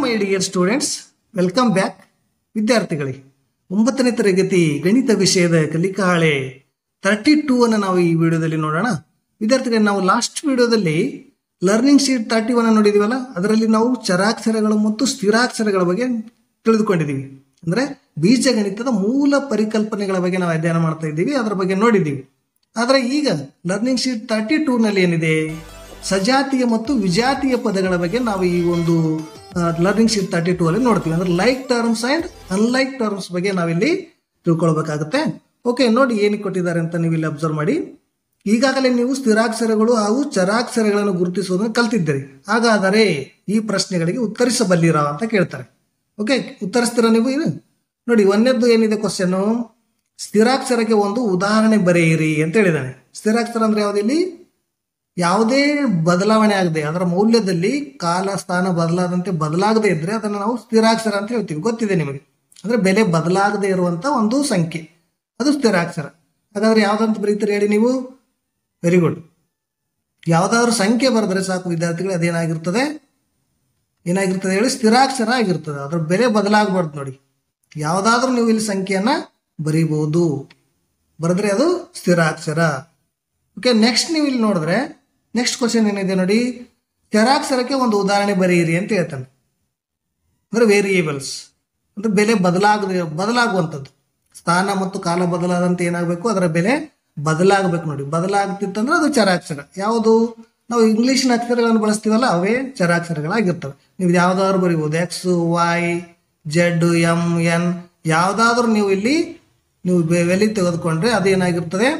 ಮೈ dear students welcome back ವಿದ್ಯಾರ್ಥಿಗಳಿಗೆ ಒಂಬತ್ತನೇ ತರಗತಿ ಗಣಿತ ವಿಷಯದ ಕಲಿಕಾ ಹಾಳೆ ತರ್ಟಿ ಟೂ ಅನ್ನು ನಾವು ಈ ವಿಡಿಯೋದಲ್ಲಿ ನೋಡೋಣ ವಿದ್ಯಾರ್ಥಿಗಳಿಗೆ ನಾವು ಲಾಸ್ಟ್ ವಿಡಿಯೋದಲ್ಲಿ ಲರ್ನಿಂಗ್ ಶೀಟ್ ತರ್ಟಿ ಒನ್ ನೋಡಿದೀವಲ್ಲ ಅದರಲ್ಲಿ ನಾವು ಚರಾಕ್ಷರಗಳು ಮತ್ತು ಸ್ಥಿರಾಕ್ಷರಗಳ ಬಗ್ಗೆ ತಿಳಿದುಕೊಂಡಿದ್ದೀವಿ ಅಂದ್ರೆ ಬೀಜಗಣಿತದ ಮೂಲ ಪರಿಕಲ್ಪನೆಗಳ ಬಗ್ಗೆ ನಾವು ಅಧ್ಯಯನ ಮಾಡ್ತಾ ಇದ್ದೀವಿ ಅದರ ಬಗ್ಗೆ ನೋಡಿದ್ದೀವಿ ಆದರೆ ಈಗ ಲರ್ನಿಂಗ್ ಶೀಟ್ ತರ್ಟಿ ಟೂ ನಲ್ಲಿ ಏನಿದೆ ಸಜಾತಿಯ ಮತ್ತು ವಿಜಾತಿಯ ಪದಗಳ ಬಗ್ಗೆ ನಾವು ಈ ಒಂದು ಲರ್ನಿಂಗ್ ಶೀಟ್ ತರ್ಟಿ ಟೂ ಅಲ್ಲಿ ನೋಡ್ತೀವಿ ಅಂದ್ರೆ like terms and unlike terms ಬಗ್ಗೆ ನಾವಿಲ್ಲಿ ತಿಳ್ಕೊಳ್ಬೇಕಾಗುತ್ತೆ ಓಕೆ ನೋಡಿ ಏನಕ್ಕೆ ಕೊಟ್ಟಿದ್ದಾರೆ ಅಂತ ನೀವು ಇಲ್ಲಿ ಅಬ್ಸರ್ವ್ ಮಾಡಿ ಈಗಾಗಲೇ ನೀವು ಸ್ಥಿರಾಕ್ಷರಗಳು ಹಾಗೂ ಚರಾಕ್ಷರಗಳನ್ನು ಗುರುತಿಸುವುದನ್ನು ಕಲ್ತಿದ್ದೀರಿ ಹಾಗಾದರೆ ಈ ಪ್ರಶ್ನೆಗಳಿಗೆ ಉತ್ತರಿಸಬಲ್ಲಿರಾ ಅಂತ ಕೇಳ್ತಾರೆ ಓಕೆ ಉತ್ತರಿಸ್ತೀರಾ ನೀವು ಇದು ನೋಡಿ ಒಂದನೇದ್ದು ಏನಿದೆ ಕ್ವಶನ್ ಸ್ಥಿರಾಕ್ಷರಕ್ಕೆ ಒಂದು ಉದಾಹರಣೆ ಬರೆಯಿರಿ ಅಂತ ಹೇಳಿದಾನೆ ಸ್ಥಿರಾಕ್ಷರ ಅಂದ್ರೆ ಯಾವ್ದಿಲ್ಲಿ ಯಾವುದೇ ಬದಲಾವಣೆ ಆಗದೆ ಅದರ ಮೌಲ್ಯದಲ್ಲಿ ಕಾಲ ಸ್ಥಾನ ಬದಲಾದಂತೆ ಬದಲಾಗದೆ ಇದ್ರೆ ಅದನ್ನು ನಾವು ಸ್ಥಿರಾಕ್ಷರ ಅಂತ ಹೇಳ್ತೀವಿ ಗೊತ್ತಿದೆ ನಿಮಗೆ ಅಂದ್ರೆ ಬೆಲೆ ಬದಲಾಗದೆ ಇರುವಂತ ಒಂದು ಸಂಖ್ಯೆ ಅದು ಸ್ಥಿರಾಕ್ಷರ ಹಾಗಾದ್ರೆ ಯಾವ್ದಂತ ಬರೀತೀರಿ ಹೇಳಿ ನೀವು ವೆರಿ ಗುಡ್ ಯಾವ್ದಾದ್ರು ಸಂಖ್ಯೆ ಬರೆದ್ರೆ ಸಾಕು ವಿದ್ಯಾರ್ಥಿಗಳು ಅದೇನಾಗಿರ್ತದೆ ಏನಾಗಿರ್ತದೆ ಹೇಳಿ ಸ್ಥಿರಾಕ್ಷರ ಆಗಿರ್ತದೆ ಅದ್ರ ಬೆಲೆ ಬದಲಾಗಬಾರ್ದು ನೋಡಿ ಯಾವ್ದಾದ್ರೂ ನೀವು ಇಲ್ಲಿ ಸಂಖ್ಯೆಯನ್ನ ಬರೀಬಹುದು ಬರೆದ್ರೆ ಅದು ಸ್ಥಿರಾಕ್ಷರ ಓಕೆ ನೆಕ್ಸ್ಟ್ ನೀವು ಇಲ್ಲಿ ನೋಡಿದ್ರೆ ನೆಕ್ಸ್ಟ್ ಕ್ವಶನ್ ಏನಿದೆ ನೋಡಿ ಸ್ಥಿರಾಕ್ಷರಕ್ಕೆ ಒಂದು ಉದಾಹರಣೆ ಬರೆಯಿರಿ ಅಂತ ಹೇಳ್ತಾನೆ ಅಂದ್ರೆ ವೇರಿಯೇಬಲ್ಸ್ ಅಂದ್ರೆ ಬೆಲೆ ಬದಲಾಗದೆ ಬದಲಾಗುವಂಥದ್ದು ಸ್ಥಾನ ಮತ್ತು ಕಾಲ ಬದಲಾದಂತೆ ಏನಾಗಬೇಕು ಅದರ ಬೆಲೆ ಬದಲಾಗಬೇಕು ನೋಡಿ ಬದಲಾಗ್ತಿತ್ತಂದ್ರೆ ಅದು ಚರಾಕ್ಷರ ಯಾವುದು ನಾವು ಇಂಗ್ಲಿಷ್ನ ಅಕ್ಷರಗಳನ್ನು ಬಳಸ್ತೀವಲ್ಲ ಅವೇ ಚರಾಕ್ಷರಗಳಾಗಿರ್ತವೆ ನೀವು ಯಾವ್ದಾದ್ರು ಬರೀಬಹುದು x y z m n ಯಾವ್ದಾದ್ರು ನೀವು ಇಲ್ಲಿ ನೀವು ಬೆ- ಬೆಲೆ ತೆಗೆದುಕೊಂಡ್ರೆ ಅದೇನಾಗಿರ್ತದೆ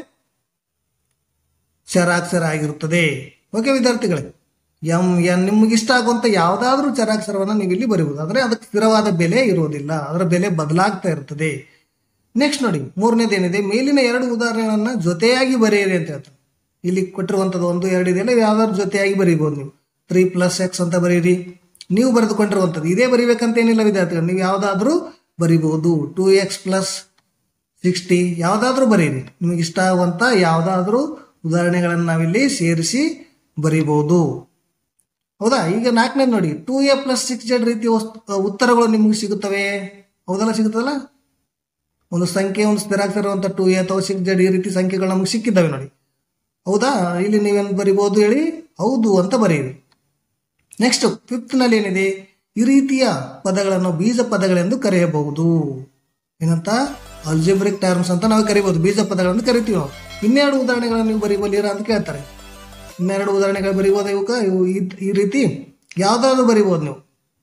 ಚರಾಕ್ಷರ ಆಗಿರುತ್ತದೆ ಓಕೆ ವಿದ್ಯಾರ್ಥಿಗಳೇ ಎಂ ಎನ್ ನಿಮ್ಗೆ ಇಷ್ಟ ಆಗುವಂತ ಯಾವ್ದಾದ್ರೂ ಚರಾಕ್ಷರವನ್ನ ನೀವು ಇಲ್ಲಿ ಬರೀಬಹುದು ಆದ್ರೆ ಅದಕ್ಕೆ ಸ್ಥಿರವಾದ ಬೆಲೆ ಇರುವುದಿಲ್ಲ ಅದರ ಬೆಲೆ ಬದಲಾಗ್ತಾ ಇರ್ತದೆ ನೆಕ್ಸ್ಟ್ ನೋಡಿ ಮೂರನೇದೇನಿದೆ ಮೇಲಿನ ಎರಡು ಉದಾಹರಣೆಗಳನ್ನ ಜೊತೆಯಾಗಿ ಬರೆಯಿರಿ ಅಂತ ಹೇಳ್ತಾರೆ ಇಲ್ಲಿ ಕೊಟ್ಟಿರುವಂತದ್ದು ಒಂದು ಎರಡು ಇದೆಯಲ್ಲ ಯಾವ್ದಾದ್ರು ಜೊತೆಯಾಗಿ ಬರೀಬಹುದು ನೀವು ತ್ರೀ ಪ್ಲಸ್ ಎಕ್ಸ್ ಅಂತ ಬರೀರಿ ನೀವು ಬರೆದುಕೊಂಡಿರುವಂಥದ್ದು ಇದೇ ಬರೀಬೇಕಂತ ಏನಿಲ್ಲ ವಿದ್ಯಾರ್ಥಿಗಳು ನೀವು ಯಾವ್ದಾದ್ರೂ ಬರಿಬಹುದು ಟೂ ಎಕ್ಸ್ ಪ್ಲಸ್ ಸಿಕ್ಸ್ಟಿ ಯಾವ್ದಾದ್ರೂ ಬರೀರಿ ನಿಮಗೆ ಇಷ್ಟ ಆಗುವಂತ ಯಾವ್ದಾದ್ರೂ ಉದಾಹರಣೆಗಳನ್ನು ನಾವಿಲ್ಲಿ ಸೇರಿಸಿ ಬರೀಬಹುದು ಹೌದಾ ಈಗ ನಾಲ್ಕನೇದು ನೋಡಿ two a plus six z ರೀತಿಯ ವಸ್ತು- ಉತ್ತರಗಳು ನಿಮಗೆ ಸಿಗುತ್ತವೆ ಹೌದಲ್ಲ ಸಿಗುತ್ತಲ್ಲ ಒಂದು ಸಂಖ್ಯೆ ಒಂದು ಸ್ಥಿರಾಕ್ಷರ ಅಂತ ಟೂ ಎ ಅಥವಾ ಸಿಕ್ಸ್ ಜೆಡ್ ಈ ರೀತಿ ಸಂಖ್ಯೆಗಳು ನಮಗೆ ಸಿಕ್ಕಿದ್ದಾವೆ ನೋಡಿ ಹೌದಾ ಇಲ್ಲಿ ನೀವೇನು ಬರಿಬಹುದು ಹೇಳಿ ಹೌದು ಅಂತ ಬರೀರಿ ನೆಕ್ಸ್ಟ್ ಫಿಫ್ತ್ ನಲ್ಲಿ ಏನಿದೆ ಈ ರೀತಿಯ ಪದಗಳನ್ನು ಬೀಜ ಪದಗಳೆಂದು ಕರೆಯಬಹುದು ಏನಂತ ಅಲ್ಜಿಬ್ರಿಕ್ ಟರ್ಮ್ಸ್ ಅಂತ ನಾವು ಕರಿಬಹುದು ಬೀಜ ಪದಗಳನ್ನು ಕರಿತೀವಿ ನಾವು ಇನ್ನೆರಡು ಉದಾಹರಣೆಗಳನ್ನು ನೀವು ಬರೀಬಲ್ಲಿರಾ ಅಂತ ಕೇಳ್ತಾರೆ ಇನ್ನೆರಡು ಉದಾಹರಣೆಗಳು ಬರೀಬೋದ ಇವಕ್ಕ ಇವು ಈ- ಈ ರೀತಿ ಯಾವ್ದಾದ್ರು ಬರೀಬಹುದು ನೀವು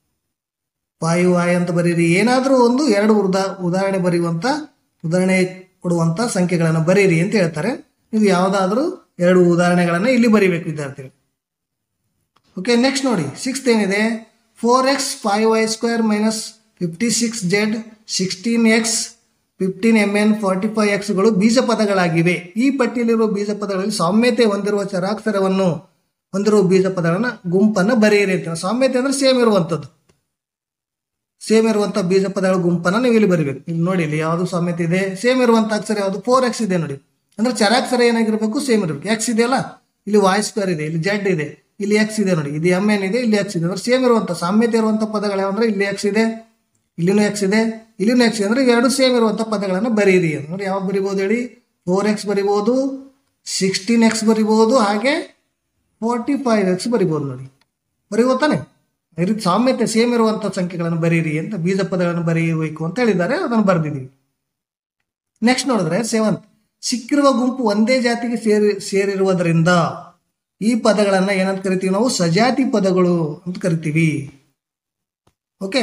ವಾಯು ವಾಯು ಅಂತ ಬರೀರಿ ಏನಾದರೂ ಒಂದು ಎರಡು ಉದಾ ಉದಾಹರಣೆ ಬರೆಯುವಂತ ಉದಾಹರಣೆ ಕೊಡುವಂತ ಸಂಖ್ಯೆಗಳನ್ನು ಬರೀರಿ ಅಂತ ಹೇಳ್ತಾರೆ ನೀವು ಯಾವ್ದಾದ್ರು ಎರಡು ಉದಾಹರಣೆಗಳನ್ನ ಇಲ್ಲಿ ಬರೀಬೇಕು ವಿದ್ಯಾರ್ಥಿಗಳು ಓಕೆ ನೆಕ್ಸ್ಟ್ ನೋಡಿ ಸಿಕ್ಸ್ತ್ ಏನಿದೆ four x five y square minus fifty six z sixteen x fifteen m n forty five ಎಕ್ಸ್ಗಳು ಬೀಜ ಪದಗಳಾಗಿವೆ ಈ ಪಟ್ಟಿಯಲ್ಲಿರುವ ಬೀಜ ಪದಗಳಲ್ಲಿ ಸಾಮ್ಯತೆ ಹೊಂದಿರುವ ಚರಾಕ್ಷರವನ್ನು ಹೊಂದಿರುವ ಬೀಜ ಪದಗಳನ್ನ ಗುಂಪನ್ನು ಬರೆಯಿರಿ ಅಂತ ಸಾಮ್ಯತೆ ಅಂದ್ರೆ ಸೇಮ್ ಇರುವಂಥದ್ದು ಸೇಮ್ ಇರುವಂತ ಬೀಜ ಪದಗಳ ಗುಂಪನ್ನ ನೀವು ಇಲ್ಲಿ ಬರಿಬೇಕು ಇಲ್ಲಿ ನೋಡಿ ಇಲ್ಲಿ ಯಾವುದು ಸಾಮ್ಯತೆ ಇದೆ ಸೇಮ್ ಇರುವಂತ ಅಕ್ಷರ ಯಾವುದು ಫೋರ್ ಎಕ್ಸ್ ಇದೆ ನೋಡಿ ಅಂದ್ರೆ ಚರಾಕ್ಷರ ಏನಾಗಿರ್ಬೇಕು ಸೇಮ್ ಇರಬೇಕು ಎಕ್ಸ್ ಇದೆಯಲ್ಲ ಇಲ್ಲಿ ವಾಯ್ ಸ್ಕ್ವೇರ್ ಇದೆ ಇಲ್ಲಿ ಜೆಡ್ ಇದೆ ಇಲ್ಲಿ ಎಕ್ಸ್ ಇದೆ ನೋಡಿ ಇದು ಎಮ್ ಎನ್ ಇದೆ ಇಲ್ಲಿ ಎಕ್ಸ್ ಇದೆ ಅಂದ್ರೆ ಸೇಮ್ ಇರುವಂತ ಸಾಮ್ಯತೆ ಇರುವಂತ ಪದಗಳು ಯಾವಂದ್ರೆ ಇಲ್ಲಿ ಎಕ್ಸ್ ಇದೆ ಇಲ್ಲಿನೂ ಎಕ್ಸ್ ಇದೆ ಇಲ್ಲಿನೂ ಎಕ್ಸ್ ಇದೆ ಅಂದ್ರೆ ಎರಡು ಸೇಮ್ ಇರುವಂತ ಪದಗಳನ್ನ ಬರೀರಿ ಅಂದ್ರೆ ಯಾವ್ದು ಬರಿಬಹುದು ಹೇಳಿ ಫೋರ್ ಎಕ್ಸ್ ಬರಿಬಹುದು ಸಿಕ್ಸ್ಟೀನ್ ಎಕ್ಸ್ ಬರಿಬಹುದು ಹಾಗೆ ಫೋರ್ಟಿ ಫೈವ್ ಎಕ್ಸ್ ಬರಿಬಹುದು ನೋಡಿ ಬರೀಬೋದು ತಾನೆ ಈ ರೀತಿ ಸಾಮ್ಯತೆ ಸೇಮ್ ಇರುವಂತ ಸಂಖ್ಯೆಗಳನ್ನು ಬರೀರಿ ಅಂತ ಬೀಜ ಪದಗಳನ್ನು ಬರೆಯಬೇಕು ಅಂತ ಹೇಳಿದ್ದಾರೆ ಅದನ್ನು ಬರೆದಿದ್ದೀವಿ ನೆಕ್ಸ್ಟ್ ನೋಡಿದ್ರೆ ಸೆವೆಂತ್ ಸಿಕ್ಕಿರುವ ಗುಂಪು ಒಂದೇ ಜಾತಿಗೆ ಸೇರಿ ಸೇರಿರುವುದರಿಂದ ಈ ಪದಗಳನ್ನ ಏನಂತ ಕರಿತೀವಿ ನಾವು ಸಜಾತಿ ಪದಗಳು ಅಂತ ಕರಿತೀವಿ ಓಕೆ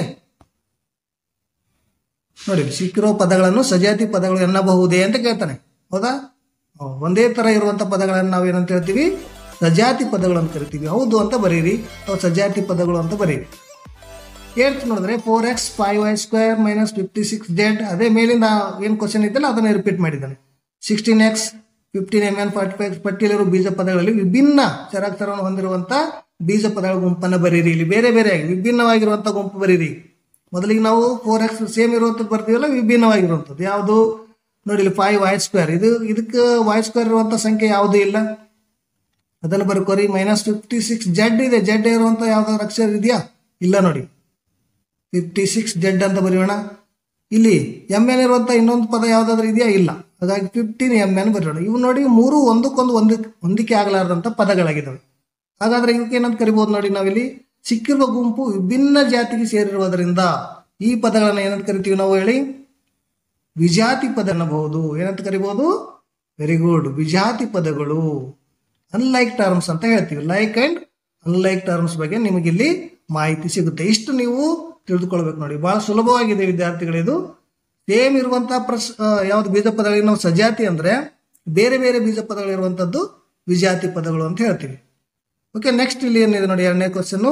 ನೋಡಿ ಸಿಕ್ಕಿರೋ ಪದಗಳನ್ನು ಸಜಾತಿ ಪದಗಳು ಎನ್ನಬಹುದೇ ಅಂತ ಕೇಳ್ತಾನೆ ಹೌದಾ ಹ್ಮ್. ಒಂದೇ ತರ ಇರುವಂತ ಪದಗಳನ್ನು ನಾವು ಏನಂತ ಹೇಳ್ತೀವಿ ಸಜಾತಿ ಪದಗಳು ಅಂತ ಕರಿತೀವಿ ಹೌದು ಅಂತ ಬರೀರಿ ಅಥವಾ ಸಜಾತಿ ಪದಗಳು ಅಂತ ಬರೀರಿ ಏಳ್ತ್ ನೋಡಿದ್ರೆ four x five y square minus fifty six z ಅದೇ ಮೇಲಿಂದ ಏನು ಕ್ವಶನ್ ಇದ್ದಲ್ಲ ಅದನ್ನ ರಿಪೀಟ್ ಮಾಡಿದ್ದಾನೆ sixteen x fifteen m n forty five ಪಟ್ಟಿಯಲ್ಲಿರುವ ಬೀಜ ಪದಗಳಲ್ಲಿ ವಿಭಿನ್ನ ಚರಾಕ್ಷರವನ್ನು ಹೊಂದಿರುವಂತ ಬೀಜ ಪದಗಳ ಗುಂಪನ್ನು ಬರೀರಿ ಇಲ್ಲಿ ಬೇರೆ ಬೇರೆ ವಿಭಿನ್ನವಾಗಿರುವಂತ ಗುಂಪು ಬರೀರಿ ಮೊದಲಿಗೆ ನಾವು ಫೋರ್ ಎಕ್ಸ್ ಸೇಮ್ ಇರುವಂಥದ್ದು ಬರ್ತೀವಲ್ಲ ವಿಭಿನ್ನವಾಗಿರುವಂಥದ್ದು ಯಾವುದು ನೋಡಿ ಇಲ್ಲಿ ಫೈವ್ ವೈ ಸ್ಕ್ವೇರ್ ಇದು ಇದಕ್ಕೆ ವೈ ಸ್ಕ್ವೇರ್ ಇರುವಂತ ಸಂಖ್ಯೆ ಯಾವುದೂ ಇಲ್ಲ ಅದನ್ನು ಬರ್ಕೋರಿ ಮೈನಸ್ ಫಿಫ್ಟಿ ಸಿಕ್ಸ್ ಜೆಡ್ ಇದೆ ಜೆಡ್ ಇರುವಂತ ಯಾವ್ದಾದ್ರು ಅಕ್ಷರ ಇದೆಯಾ ಇಲ್ಲ ನೋಡಿ ಫಿಫ್ಟಿ ಸಿಕ್ಸ್ ಜೆಡ್ ಅಂತ ಬರೆಯೋಣ ಇಲ್ಲಿ ಎಮ್ ಎನ್ ಇರುವಂತ ಇನ್ನೊಂದು ಪದ ಯಾವ್ದಾದ್ರು ಇದೆಯಾ ಇಲ್ಲ ಹಾಗಾಗಿ ಫಿಫ್ಟೀನ್ ಎಮ್ ಎನ್ ಬರೆಯೋಣ ಇವು ನೋಡಿ ಮೂರು ಒಂದಕ್ಕೊಂದು ಒಂದು ಹೊಂದಿಕೆ ಆಗಲಾರದಂತ ಪದಗಳಾಗಿದ್ದಾವೆ ಹಾಗಾದ್ರೆ ಇವಕ್ಕೆ ಏನಂತ ಕರಿಬಹುದು ನೋಡಿ ನಾವಿಲ್ಲಿ ಸಿಕ್ಕಿರುವ ಗುಂಪು ವಿಭಿನ್ನ ಜಾತಿಗೆ ಸೇರಿರುವುದರಿಂದ ಈ ಪದಗಳನ್ನ ಏನಂತ ಕರಿತೀವಿ ನಾವು ಹೇಳಿ ವಿಜಾತಿ ಪದ ಅನ್ನಬಹುದು ಏನಂತ ಕರಿಬಹುದು ವೆರಿ ಗುಡ್ ವಿಜಾತಿ ಪದಗಳು ಅನ್ಲೈಕ್ ಟರ್ಮ್ಸ್ ಅಂತ ಹೇಳ್ತೀವಿ ಲೈಕ್ ಅಂಡ್ ಅನ್ಲೈಕ್ ಟರ್ಮ್ಸ್ ಬಗ್ಗೆ ನಿಮಗೆ ಇಲ್ಲಿ ಮಾಹಿತಿ ಸಿಗುತ್ತೆ ಇಷ್ಟು ನೀವು ತಿಳಿದುಕೊಳ್ಬೇಕು ನೋಡಿ ಬಹಳ ಸುಲಭವಾಗಿದೆ ವಿದ್ಯಾರ್ಥಿಗಳಿದು ಸೇಮ್ ಇರುವಂತಹ ಪ್ರಸ್ ಆ, ಯಾವ್ದು ಬೀಜ ಪದಗಳಿಗೆ ನಾವು ಸಜಾತಿ ಅಂದ್ರೆ ಬೇರೆ ಬೇರೆ ಬೀಜ ಪದಗಳಿರುವಂತದ್ದು ವಿಜಾತಿ ಪದಗಳು ಅಂತ ಹೇಳ್ತೀವಿ ಓಕೆ ನೆಕ್ಸ್ಟ್ ಇಲ್ಲಿ ಏನಿದೆ ನೋಡಿ ಎರಡನೇ ಕ್ವಶನ್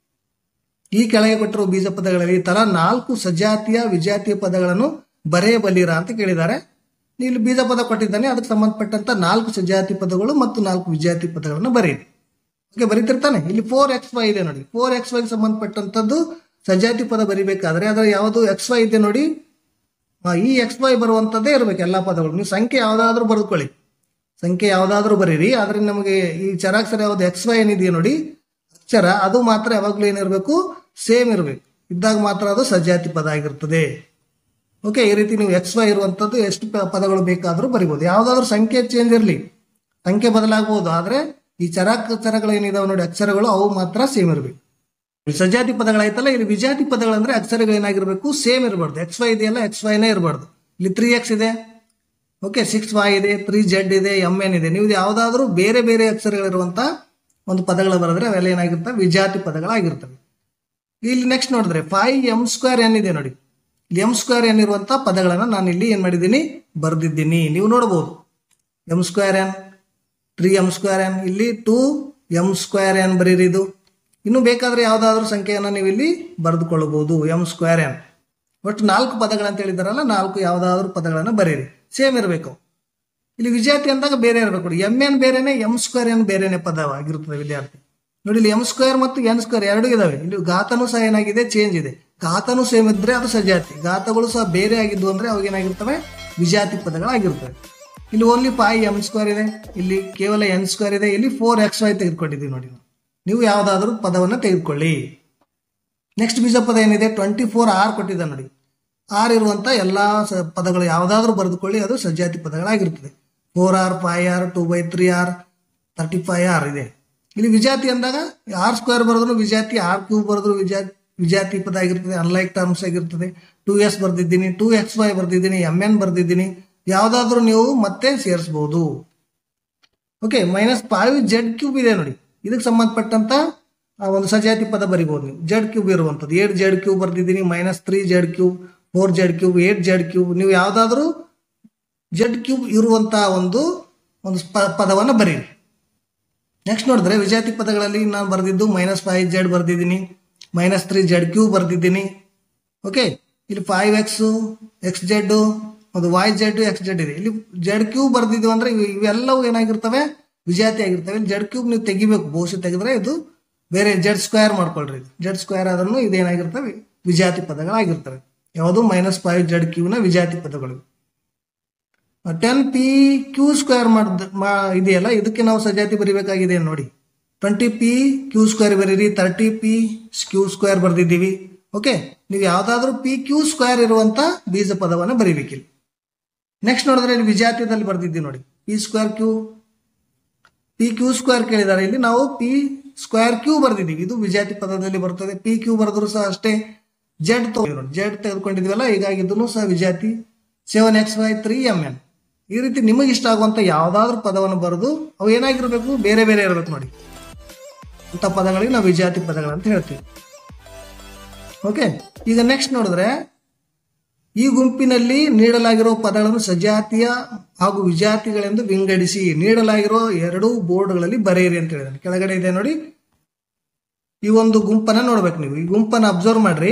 ಈ ಕೆಳಗೆ ಕೊಟ್ಟಿರುವ ಬೀಜ ಪದಗಳಲ್ಲಿ ತಲಾ ನಾಲ್ಕು ಸಜಾತಿಯ ವಿಜಾತಿಯ ಪದಗಳನ್ನು ಬರೆಯಬಲ್ಲಿರ ಅಂತ ಕೇಳಿದ್ದಾರೆ ಇಲ್ಲಿ ಬೀಜ ಪದ ಕೊಟ್ಟಿದ್ದಾನೆ ಅದಕ್ಕೆ ಸಂಬಂಧಪಟ್ಟಂತ ನಾಲ್ಕು ಸಜಾತಿ ಪದಗಳು ಮತ್ತು ನಾಲ್ಕು ವಿಜಾತಿ ಪದಗಳನ್ನು ಬರೆಯಿರಿ ಓಕೆ ಬರೀತಿರ್ತಾನೆ ಇಲ್ಲಿ ಫೋರ್ ಎಕ್ಸ್ ವೈ ಇದೆ ನೋಡಿ ಫೋರ್ ಎಕ್ಸ್ ವೈಗೆ ಸಂಬಂಧಪಟ್ಟಂತದ್ದು ಸಜಾತಿ ಪದ ಬರಿಬೇಕಾದ್ರೆ ಅದರ ಯಾವುದು ಎಕ್ಸ್ ವೈ ಇದೆ ನೋಡಿ ಆ, ಈ ಎಕ್ಸ್ ವೈ ಬರುವಂತದ್ದೇ ಇರಬೇಕು ಎಲ್ಲಾ ಪದಗಳು ನೀವು ಸಂಖ್ಯೆ ಯಾವ್ದಾದ್ರು ಬರೆದುಕೊಳ್ಳಿ ಸಂಖ್ಯೆ ಯಾವ್ದಾದ್ರು ಬರೀರಿ ಆದ್ರೆ ನಮಗೆ ಈ ಚರಾಕ್ಷರ ಯಾವ್ದು ಎಕ್ಸ್ ವೈ ಏನಿದೆಯಾ ನೋಡಿ ಅಕ್ಷರ ಅದು ಮಾತ್ರ ಯಾವಾಗ್ಲೂ ಏನಿರಬೇಕು ಸೇಮ್ ಇರಬೇಕು ಇದ್ದಾಗ ಮಾತ್ರ ಅದು ಸಜಾತಿ ಪದ ಆಗಿರ್ತದೆ ಓಕೆ ಈ ರೀತಿ ನೀವು ಎಕ್ಸ್ ವೈ ಇರುವಂತದ್ದು ಎಷ್ಟು ಪ- ಪದಗಳು ಬೇಕಾದ್ರೂ ಬರಿಬಹುದು ಯಾವ್ದಾದ್ರು ಸಂಖ್ಯೆ ಚೇಂಜ್ ಇರಲಿ ಸಂಖ್ಯೆ ಬದಲಾಗಬಹುದು ಆದ್ರೆ ಈ ಚರಾಕ್ಷರಗಳು ಏನಿದಾವೆ ನೋಡಿ ಅಕ್ಷರಗಳು ಅವು ಮಾತ್ರ ಸೇಮ್ ಇರಬೇಕು ಈ ಸಜಾತಿ ಪದಗಳಾಯ್ತಲ್ಲ ಇಲ್ಲಿ ವಿಜಾತಿ ಪದಗಳಂದ್ರೆ ಅಕ್ಷರಗಳು ಏನಾಗಿರ್ಬೇಕು ಸೇಮ್ ಇರಬಾರ್ದು ಎಕ್ಸ್ ವೈ ಇದೆಯಲ್ಲ ಎಕ್ಸ್ ವೈನೇ ಇರಬಾರ್ದು ಇಲ್ಲಿ ತ್ರೀ ಎಕ್ಸ್ ಇದೆ ಓಕೆ ಸಿಕ್ಸ್ ವೈ ಇದೆ ತ್ರೀ ಜೆಡ್ ಇದೆ ಎಮ್ ಎನ್ ಇದೆ ನೀವು ಯಾವ್ದಾದ್ರು ಬೇರೆ ಬೇರೆ ಅಕ್ಷರಗಳಿರುವಂತ ಒಂದು ಪದಗಳು ಬರೆದ್ರೆ ಅವೆಲ್ಲ ಏನಾಗಿರ್ತವೆ ವಿಜಾತಿ ಪದಗಳಾಗಿರ್ತವೆ ಇಲ್ಲಿ ನೆಕ್ಸ್ಟ್ ನೋಡಿದ್ರೆ ಫೈವ್ ಎಂ ಸ್ಕ್ವೇರ್ ಎನ್ ಇದೆ ನೋಡಿ ಇಲ್ಲಿ ಎಂ ಸ್ಕ್ವೇರ್ ಎನ್ ಇರುವಂತ ಪದಗಳನ್ನ ನಾನು ಇಲ್ಲಿ ಏನ್ ಮಾಡಿದ್ದೀನಿ ಬರೆದಿದ್ದೀನಿ ನೀವು ನೋಡಬಹುದು m square n three m square n ಇಲ್ಲಿ ಟೂ ಎಂ ಸ್ಕ್ವೇರ್ ಎನ್ ಬರೀರಿ ಇದು ಇನ್ನು ಬೇಕಾದ್ರೆ ಯಾವ್ದಾದ್ರು ಸಂಖ್ಯೆಯನ್ನ ನೀವು ಇಲ್ಲಿ ಬರೆದುಕೊಳ್ಳಬಹುದು ಎಂ ಸ್ಕ್ವೇರ್ ಎನ್ ಒಟ್ಟು ನಾಲ್ಕು ಪದಗಳಂತ ಹೇಳಿದಾರಲ್ಲ ನಾಲ್ಕು ಯಾವ್ದಾದ್ರು ಪದಗಳನ್ನ ಬರೀರಿ ಸೇಮ್ ಇರಬೇಕು ಇಲ್ಲಿ ವಿಜಾತಿ ಅಂದಾಗ ಬೇರೆ ಇರಬೇಕು ಎಂ ಎನ್ ಬೇರೆನೆ ಎಂ ಸ್ಕ್ವೇರ್ ಎನ್ ಬೇರೆನೆ ಪದವಾಗಿರುತ್ತದೆ ವಿದ್ಯಾರ್ಥಿ ನೋಡಿ ಇಲ್ಲಿ ಎಂ ಸ್ಕ್ವೇರ್ ಮತ್ತು ಎನ್ ಸ್ಕ್ವೇರ್ ಎರಡು ಇದಾವೆ ಇಲ್ಲಿ ಘಾತನೂ ಸಹ ಏನಾಗಿದೆ ಚೇಂಜ್ ಇದೆ ಘಾತನೂ ಸೇಮ್ ಇದ್ರೆ ಅದು ಸಜಾತಿ ಘಾತಗಳು ಸಹ ಬೇರೆ ಆಗಿದ್ವು ಅಂದ್ರೆ ಅವಾಗ ಏನಾಗಿರ್ತವೆ ವಿಜಾತಿ ಪದಗಳಾಗಿರ್ತವೆ ಇಲ್ಲಿ ಓನ್ಲಿ ಫೈವ್ ಎಂ ಸ್ಕ್ವೇರ್ ಇದೆ ಇಲ್ಲಿ ಕೇವಲ ಎನ್ ಸ್ಕ್ವೇರ್ ಇದೆ ಇಲ್ಲಿ ಫೋರ್ ಎಕ್ಸ್ ವೈ ತೆಗೆದುಕೊಂಡಿದ್ದೀವಿ ನೋಡಿ ನಾವು. ನೀವು ಯಾವ್ದಾದ್ರು ಪದವನ್ನು ತೆಗೆದುಕೊಳ್ಳಿ ನೆಕ್ಸ್ಟ್ ಬೀಜ ಪದ ಏನಿದೆ ಟ್ವೆಂಟಿ ಫೋರ್ ಆರ್ ಕೊಟ್ಟಿದ್ದ ನೋಡಿ ಆರ್ ಇರುವಂತ ಎಲ್ಲಾ ಸ- ಪದಗಳು ಯಾವ್ದಾದ್ರು ಬರೆದುಕೊಳ್ಳಿ ಅದು ಸಜಾತಿ ಪದಗಳಾಗಿರ್ತದೆ four r five r two by three r thirty five r ಇದೆ ಇಲ್ಲಿ ವಿಜಾತಿ ಅಂದಾಗ ಆರ್ ಸ್ಕ್ವೇರ್ ಬರೆದ್ರು ವಿಜಾತಿ ಆರ್ ಕ್ಯೂಬ್ ಬರೆದ್ರು ವಿಜಾತಿ ವಿಜಾತಿ ಪದ ಆಗಿರ್ತದೆ ಅನ್ಲೈಕ್ ಟರ್ಮ್ಸ್ ಆಗಿರ್ತದೆ ಟೂ ಎಸ್ ಬರ್ದಿದ್ದೀನಿ ಟೂ ಎಕ್ಸ್ ವೈ ಬರ್ದಿದ್ದೀನಿ ಎಮ್ ಎನ್ ಬರ್ದಿದ್ದೀನಿ ಯಾವ್ದಾದ್ರು ನೀವು ಮತ್ತೆ ಸೇರಿಸಬಹುದು okay minus five z cube ಇದೆ ನೋಡಿ ಇದಕ್ಕೆ ಸಂಬಂಧಪಟ್ಟಂತ ಆ ಒಂದು ಸಜಾತಿ ಪದ ಬರಿಬಹುದು ನೀವು ಜೆಡ್ ಕ್ಯೂಬ್ ಇರುವಂಥದ್ದು ಏಟ್ ಜೆಡ್ ಕ್ಯೂಬ್ ಬರ್ದಿದ್ದೀನಿ minus three z cube four z cube eight z cube ನೀವು ಯಾವ್ದಾದ್ರು ಜೆಡ್ ಕ್ಯೂಬ್ ಇರುವಂತಹ ಒಂದು ಒಂದು ಪ- ಪದವನ್ನ ಬರೀರಿ ನೆಕ್ಸ್ಟ್ ನೋಡಿದ್ರೆ ವಿಜಾತಿ ಪದಗಳಲ್ಲಿ ನಾನು ಬರೆದಿದ್ದು ಮೈನಸ್ ಫೈವ್ ಜೆಡ್ ಬರ್ದಿದ್ದೀನಿ ಮೈನಸ್ ತ್ರೀ ಜೆಡ್ ಕ್ಯೂಬ್ ಬರ್ದಿದ್ದೀನಿ ಓಕೆ ಇಲ್ಲಿ ಫೈವ್ ಎಕ್ಸ್ ಎಕ್ಸ್ ಜೆಡ್ ಒಂದು ವೈ ಜೆಡ್ ಎಕ್ಸ್ ಜೆಡ್ ಇದೆ ಇಲ್ಲಿ ಜೆಡ್ ಕ್ಯೂಬ್ ಬರ್ದಿದ್ವಿ ಅಂದ್ರೆ ಇವು- ಇವೆಲ್ಲವೂ ಏನಾಗಿರ್ತವೆ ವಿಜಾತಿ ಆಗಿರ್ತವೆ ಇಲ್ಲಿ ಜೆಡ್ ಕ್ಯೂಬ್ ನೀವು ತೆಗಿಬೇಕು ಬಹುಶಃ ತೆಗೆದ್ರೆ ಇದು ಬೇರೆ ಜೆಡ್ ಸ್ಕ್ವೇರ್ ಮಾಡ್ಕೊಳ್ರಿ ಜೆಡ್ ಸ್ಕ್ವೇರ್ ಆದ್ರೂ ಇದೇನಾಗಿರ್ತವೆ ವಿಜಾತಿ ಪದಗಳಾಗಿರ್ತವೆ ಯಾವುದು ಮೈನಸ್ ಫೈವ್ ಜೆಡ್ ಕ್ಯೂನ ವಿಜಾತಿ ಪದಗಳು ಟೆನ್ ಪಿ ಕ್ಯೂ ಸ್ಕ್ವೇರ್ ಮಾಡ್ದ ಮಾ- ಇದೆಯಲ್ಲ ಇದಕ್ಕೆ ನಾವು ಸಜಾತಿ ಬರಿಬೇಕಾಗಿದೆ ನೋಡಿ ಟ್ವೆಂಟಿ ಪಿ ಕ್ಯೂ ಸ್ಕ್ವೇರ್ ಬರೀರಿ ತರ್ಟಿ ಪಿ ಕ್ಯೂ ಸ್ಕ್ವೇರ್ ಬರ್ದಿದ್ದೀವಿ ಓಕೆ ನೀವು ಯಾವ್ದಾದ್ರು ಪಿ ಕ್ಯೂ ಸ್ಕ್ವೇರ್ ಇರುವಂತ ಬೀಜ ಪದವನ್ನು ಬರೀಬೇಕಿಲ್ಲಿ ನೆಕ್ಸ್ಟ್ ನೋಡಿದ್ರೆ ಇಲ್ಲಿ ವಿಜಾತ್ಯದಲ್ಲಿ ಬರ್ದಿದ್ದೀವಿ ನೋಡಿ p square q p q square ಕೇಳಿದ್ದಾರೆ ಇಲ್ಲಿ ನಾವು ಪಿ ಸ್ಕ್ವೇರ್ ಕ್ಯೂ ಬರ್ದಿದ್ದೀವಿ ಇದು ವಿಜಾತಿ ಪದದಲ್ಲಿ ಬರ್ತದೆ ಪಿ ಕ್ಯೂ ಬರೆದ್ರು ಸಹ ಅಷ್ಟೇ ಜೆಡ್ ನೋಡಿ ಜೆಡ್ ತೆಗೆದುಕೊಂಡಿದ್ವಲ್ಲ ಹೀಗಾಗಿ ಇದನ್ನು ಸಹ ವಿಜಾತಿ seven x y three m n ಈ ರೀತಿ ನಿಮಗೆ ಇಷ್ಟ ಆಗುವಂತ ಯಾವ್ದಾದ್ರು ಪದವನ್ನು ಬರೆದು ಅವು ಏನಾಗಿರ್ಬೇಕು ಬೇರೆ ಬೇರೆ ಇರಬೇಕು ನೋಡಿ ಅಂತ ಪದಗಳಿಗೆ ನಾವು ವಿಜಾತಿ ಪದಗಳಂತ ಹೇಳ್ತೀವಿ ಓಕೆ ಈಗ ನೆಕ್ಸ್ಟ್ ನೋಡಿದ್ರೆ ಈ ಗುಂಪಿನಲ್ಲಿ ನೀಡಲಾಗಿರೋ ಪದಗಳನ್ನು ಸಜಾತಿಯ ಹಾಗೂ ವಿಜಾತಿಗಳೆಂದು ವಿಂಗಡಿಸಿ ನೀಡಲಾಗಿರೋ ಎರಡು ಬೋರ್ಡ್ಗಳಲ್ಲಿ ಬರೆಯಿರಿ ಅಂತ ಹೇಳಿದಾನೆ ಕೆಳಗಡೆ ಇದೆ ನೋಡಿ ಈ ಒಂದು ಗುಂಪನ್ನ ನೋಡ್ಬೇಕು ನೀವು ಈ ಗುಂಪನ್ನ ಅಬ್ಸರ್ವ್ ಮಾಡ್ರಿ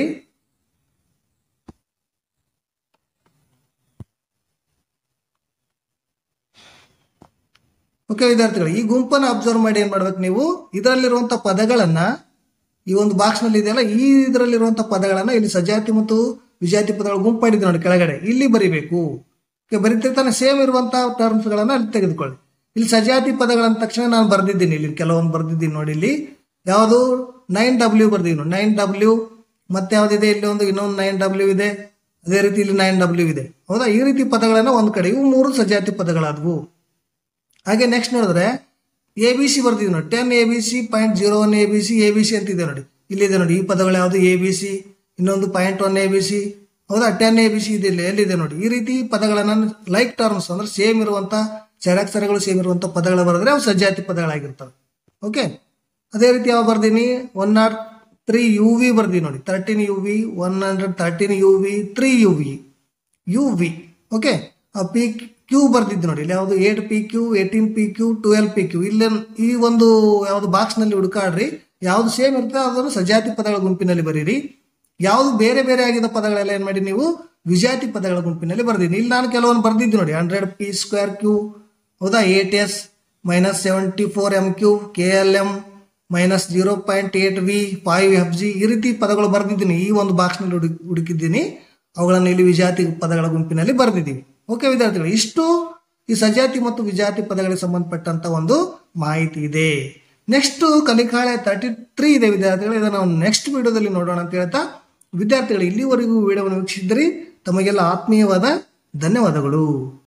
ಓಕೆ ವಿದ್ಯಾರ್ಥಿಗಳು ಈ ಗುಂಪನ್ನ ಅಬ್ಸರ್ವ್ ಮಾಡಿ ಏನ್ ಮಾಡ್ಬೇಕು ನೀವು ಇದರಲ್ಲಿರುವಂತ ಪದಗಳನ್ನ ಈ ಒಂದು ಬಾಕ್ಸ್ ನಲ್ಲಿ ಇದೆಯಲ್ಲ ಈ ಇದರಲ್ಲಿರುವಂತ ಪದಗಳನ್ನ ಇಲ್ಲಿ ಸಜಾತಿ ಮತ್ತು ವಿಜಾತಿ ಪದಗಳು ಗುಂಪು ಮಾಡಿದ್ದೆ ನೋಡಿ ಕೆಳಗಡೆ ಇಲ್ಲಿ ಬರಿಬೇಕು ಓಕೆ ಬರಿತಿರ್ತಾನೆ ಸೇಮ್ ಇರುವಂತಹ ಟರ್ಮ್ಸ್ ಗಳನ್ನ ಅಲ್ಲಿ ತೆಗೆದುಕೊಳ್ಳಿ ಇಲ್ಲಿ ಸಜಾತಿ ಪದಗಳಂದ ತಕ್ಷಣ ನಾನು ಬರ್ದಿದ್ದೀನಿ ಇಲ್ಲಿ ಕೆಲವೊಂದು ಬರ್ದಿದ್ದೀನಿ ನೋಡಿ ಇಲ್ಲಿ ಯಾವುದು ನೈನ್ ಡಬ್ಲ್ಯೂ ಬರ್ದಿದ್ದೀನಿ ನೈನ್ ಡಬ್ಲ್ಯೂ ಮತ್ತೆ ಯಾವ್ದಿದೆ ಇಲ್ಲಿ ಒಂದು ಇನ್ನೊಂದು ನೈನ್ ಡಬ್ಲ್ಯೂ ಇದೆ ಅದೇ ರೀತಿ ಇಲ್ಲಿ ನೈನ್ ಡಬ್ಲ್ಯೂ ಇದೆ ಹೌದಾ ಈ ರೀತಿ ಪದಗಳನ್ನ ಒಂದ್ ಕಡೆ ಇವು ಮೂರು ಸಜಾತಿ ಪದಗಳಾದವು ಹಾಗೆ ನೆಕ್ಸ್ಟ್ ನೋಡಿದ್ರೆ ಎ ಬಿ ಸಿ ಬರ್ದಿದ್ವಿ ನೋಡಿ ten a b c point zero one a b c a b c ಅಂತಿದೆ ನೋಡಿ ಇಲ್ಲಿದೆ ನೋಡಿ ಈ ಪದಗಳು ಯಾವುದು ಎ ಬಿ ಸಿ ಇನ್ನೊಂದು point one a b c ಹೌದಾ ಟೆನ್ ಎ ಬಿ ಸಿ ಇದೆ ಇಲ್ಲಿ ಎಲ್ಲಿದೆ ನೋಡಿ ಈ ರೀತಿ ಪದಗಳನ್ನ ಲೈಕ್ ಟರ್ಮ್ಸ್ ಅಂದ್ರೆ ಸೇಮ್ ಇರುವಂತ ಚರಾಕ್ಷರಗಳು ಸೇಮ್ ಇರುವಂತ ಪದಗಳು ಬರೆದ್ರೆ ಅವು ಸಜ್ಜಾತಿ ಪದಗಳಾಗಿರ್ತವೆ ಓಕೆ ಅದೇ ರೀತಿ ಯಾವ ಬರ್ದೀನಿ one nought three u v ಬರ್ದೀನಿ ನೋಡಿ thirteen u v one hundred thirteen u v three u v u v okay p q ಬರ್ದಿದ್ದು ನೋಡಿ ಇಲ್ಲಿ ಯಾವುದು eight p q eighteen p q twelve p q ಇಲ್ಲಿ ಈ ಒಂದು ಯಾವುದು ಬಾಕ್ಸ್ ನಲ್ಲಿ ಹುಡುಕಾಡ್ರಿ ಯಾವ್ದು ಸೇಮ್ ಇರುತ್ತೆ ಅದನ್ನು ಸಜಾತಿ ಪದಗಳ ಗುಂಪಿನಲ್ಲಿ ಬರೀರಿ ಯಾವ್ದು ಬೇರೆ ಬೇರೆ ಆಗಿದ್ದ ಪದಗಳೆಲ್ಲ ಏನ್ ಮಾಡಿ ನೀವು ವಿಜಾತಿ ಪದಗಳ ಗುಂಪಿನಲ್ಲಿ ಬರ್ದಿದ್ದೀನಿ ಇಲ್ಲಿ ನಾನು ಕೆಲವೊಂದು ಬರ್ದಿದ್ದು ನೋಡಿ ಹಂಡ್ರೆಡ್ ಪಿ ಸ್ಕ್ವೇರ್ ಕ್ಯೂ ಹೌದಾ eight s minus seventy four m q k l m minus zero point eight v five f g ಈ ರೀತಿ ಪದಗಳು ಬರೆದಿದ್ದೀನಿ ಈ ಒಂದು ಬಾಕ್ಸ್ನಲ್ಲಿ ಹುಡುಕ್ ಹುಡುಕಿದ್ದೀನಿ ಅವುಗಳನ್ನು ಇಲ್ಲಿ ವಿಜಾತಿ ಪದಗಳ ಗುಂಪಿನಲ್ಲಿ ಬರೆದಿದ್ದೀವಿ ಓಕೆ ವಿದ್ಯಾರ್ಥಿಗಳು ಇಷ್ಟು ಈ ಸಜಾತಿ ಮತ್ತು ವಿಜಾತಿ ಪದಗಳಿಗೆ ಸಂಬಂಧಪಟ್ಟಂತ ಒಂದು ಮಾಹಿತಿ ಇದೆ ನೆಕ್ಸ್ಟ್ ಕಲಿಕಾಳೆ ತರ್ಟಿ ತ್ರೀ ಇದೆ ವಿದ್ಯಾರ್ಥಿಗಳು ಇದನ್ನು ನಾವು ನೆಕ್ಸ್ಟ್ ವಿಡಿಯೋದಲ್ಲಿ ನೋಡೋಣ ಅಂತ ಹೇಳ್ತಾ ವಿದ್ಯಾರ್ಥಿಗಳು ಇಲ್ಲಿವರೆಗೂ ವಿಡಿಯೋವನ್ನು ವೀಕ್ಷಿಸಿದ್ರಿ ತಮಗೆಲ್ಲ ಆತ್ಮೀಯವಾದ ಧನ್ಯವಾದಗಳು